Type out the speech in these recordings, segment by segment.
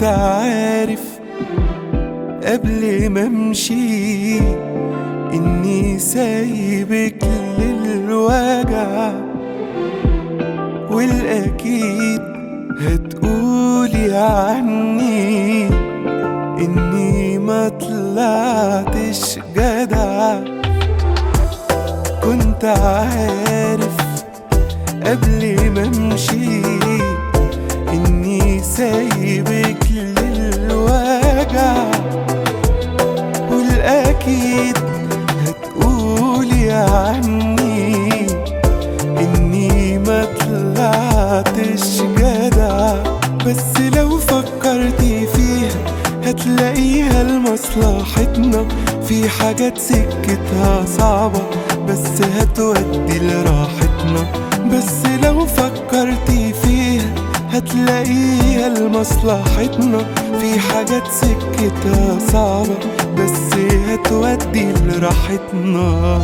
كنت عارف قبل ما امشي اني سايبك للوجع والاكيد هتقولي عني اني ما طلعتش جدع كنت عارف قبل ما امشي اني سايبك للوجع والاكيد هتقولي عني اني ما طلعتش جدع بس لو فكرتي فيها هتلاقيها لمصلحتنا في حاجات سكتها صعبة بس هتودي لراحتنا بس لو فكرتي فيها هتلاقيها لمصلحتنا في حاجات سكتها صعبة بس هتودي لراحتنا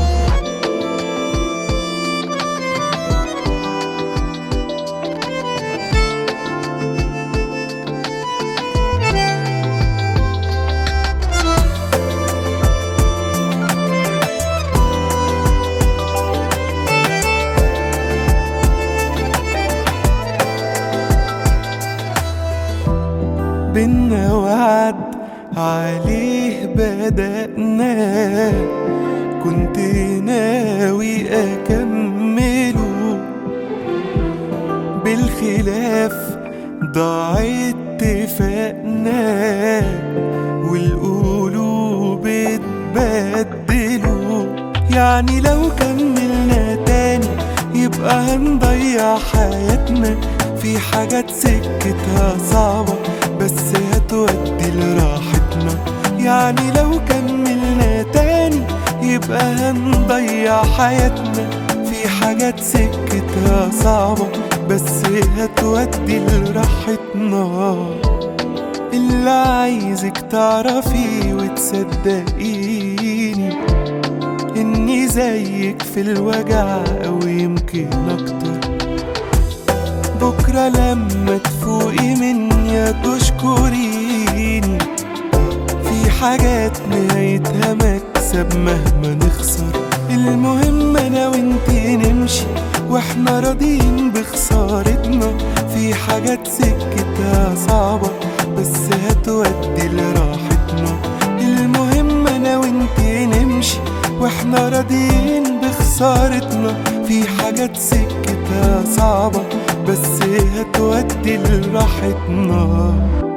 بينا وعد عليه بدأنا كنت ناوي أكمله بالخلاف ضاع اتفاقنا والقلوب اتبدلوا يعني لو كملنا تاني يبقى هنضيع حياتنا في حاجات سكتها صعبة بس هتودي لراحتنا يعني لو كملنا تاني يبقى هنضيع حياتنا في حاجات سكتها صعبة بس هتودي لراحتنا اللي عايزك تعرفي وتصدقيني اني زيك في الوجع او يمكن اكتر بكرة لما تفوقي مني تشكريني في حاجات نهايتها مكسب مهما نخسر المهم انا وانتي نمشي واحنا راضيين بخسارتنا في حاجات سكتها صعبة بس هتودي لراحتنا المهم انا وانتي نمشي واحنا راضيين بخسارتنا في حاجات سكتها صعبة بس هتودي لراحتنا